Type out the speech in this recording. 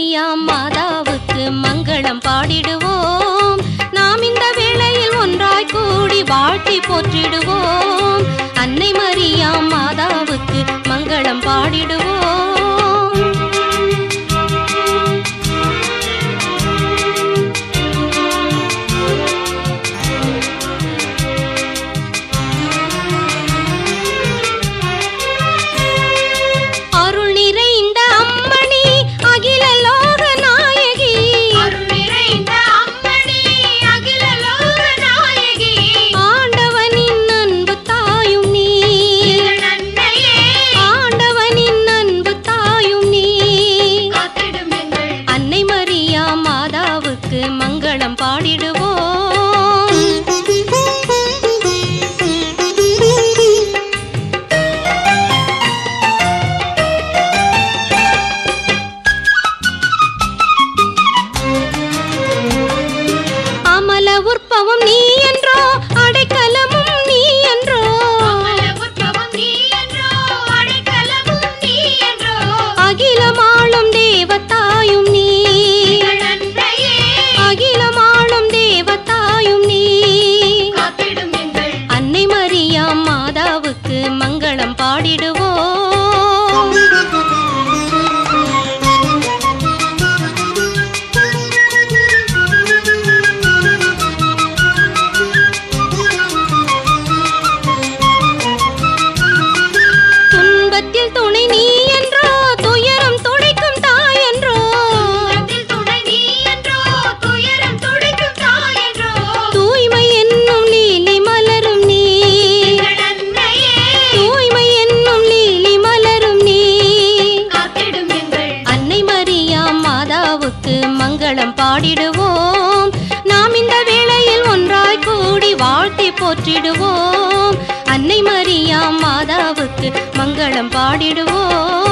மரியா மாதாவுக்கு மங்களம் பாடிடுவோம் நாம் இந்த வேளையில் ஒன்றாய் கூடி வாழ்த்தி போற்றிடுவோம் அன்னை மரியா மாதாவுக்கு மங்களம் பாடிடுவோம் அருள் நிறைந்த அம்மணி அகில லோக நாயகி அருள் நிறைந்த அம்மணி அகில லோக நாயகி ஆண்டவனின் அன்பு தாயும் நீ எங்கள் அன்னையே ஆண்டவனின் அன்பு தாயும் நீ காத்திடும் எங்கள் அன்னை மரியா மாதாவுக்கு மங்களம் பாடிடுவோம் அமல உற்பவம் நீ என்றோ அடைக்கலமும் நீ என்றோ அமல உற்சவம் நீ என்றோ அடைக்கலமும் நீ என்றோ அகிலமாளும் தேவத்தாயும் நீ எங்கள் அன்னையே அகிலமாளும் தேவத்தாயும் நீ காத்திடும் எங்கள் அன்னை மரியா மாதாவுக்கு மங்களம் பாடிடுவோம் துன்பத்தில் துணை நீ என்றோ துயரம் துடைக்கும் தாய் என்றோ துன்பத்தில் துணை நீ என்றோ துயரம் துடைக்கும் தாய் என்றோ தூய்மை என்னும் லீலி மலரும் நீ எங்கள் அன்னையே தூய்மை என்னும் லீலி மலரும் நீ காத்திடும் எங்கள் அன்னை மரியா மாதாவுக்கு மங்களம் பாடிடுவோம் நாம் இந்த வேளையில் ஒன்றாய் கூடி வாழ்த்தி போற்றிடுவோம் அன்னை மரியா மாதாவுக்கு மங்களம் பாடிடுவோம்